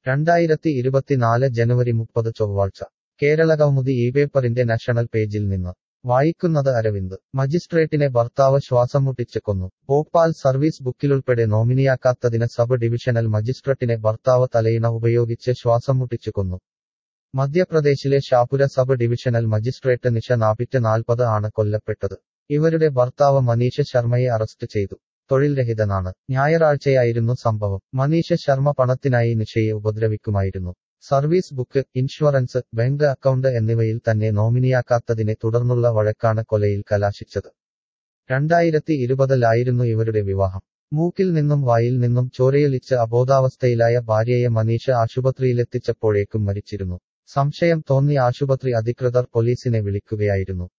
രണ്ടായിരത്തി ഇരുപത്തിനാല് ജനുവരി മുപ്പത് ചൊവ്വാഴ്ച കേരള കൗമുദി ഈ പേപ്പറിന്റെ നാഷണൽ പേജിൽ നിന്ന് വായിക്കുന്നത് അരവിന്ദ് മജിസ്ട്രേറ്റിനെ ഭർത്താവ് ശ്വാസം മുട്ടിച്ച് കൊന്നു ഭോപ്പാൽ സർവീസ് ബുക്കിലുൾപ്പെടെ നോമിനിയാക്കാത്തതിന് സബ് ഡിവിഷണൽ മജിസ്ട്രേറ്റിനെ ഭർത്താവ് തലയിണ ഉപയോഗിച്ച് ശ്വാസം മുട്ടിച്ചു കൊന്നു മധ്യപ്രദേശിലെ Shahpura sub divisional magistrate Nisha Napit നാൽപ്പത് ആണ് കൊല്ലപ്പെട്ടത് ഇവരുടെ ഭർത്താവ് മനീഷ് ശർമ്മയെ അറസ്റ്റ് ചെയ്തു തൊഴിൽ രഹിതനാണ് ഞായറാഴ്ചയായിരുന്നു സംഭവം മനീഷ് ശർമ്മ പണത്തിനായി നിഷയെ ഉപദ്രവിക്കുമായിരുന്നു service book insurance bank account എന്നിവയിൽ തന്നെ നോമിനിയാക്കാത്തതിനെ തുടർന്നുള്ള വഴക്കാണ് കൊലയിൽ കലാശിച്ചത് രണ്ടായിരത്തി ഇരുപതിലായിരുന്നു ഇവരുടെ വിവാഹം മൂക്കിൽ നിന്നും വായിൽ നിന്നും ചോരയൊലിച്ച് അബോധാവസ്ഥയിലായ ഭാര്യയെ മനീഷ ആശുപത്രിയിലെത്തിച്ചപ്പോഴേക്കും മരിച്ചിരുന്നു സംശയം തോന്നി ആശുപത്രി അധികൃതർ പോലീസിനെ വിളിക്കുകയായിരുന്നു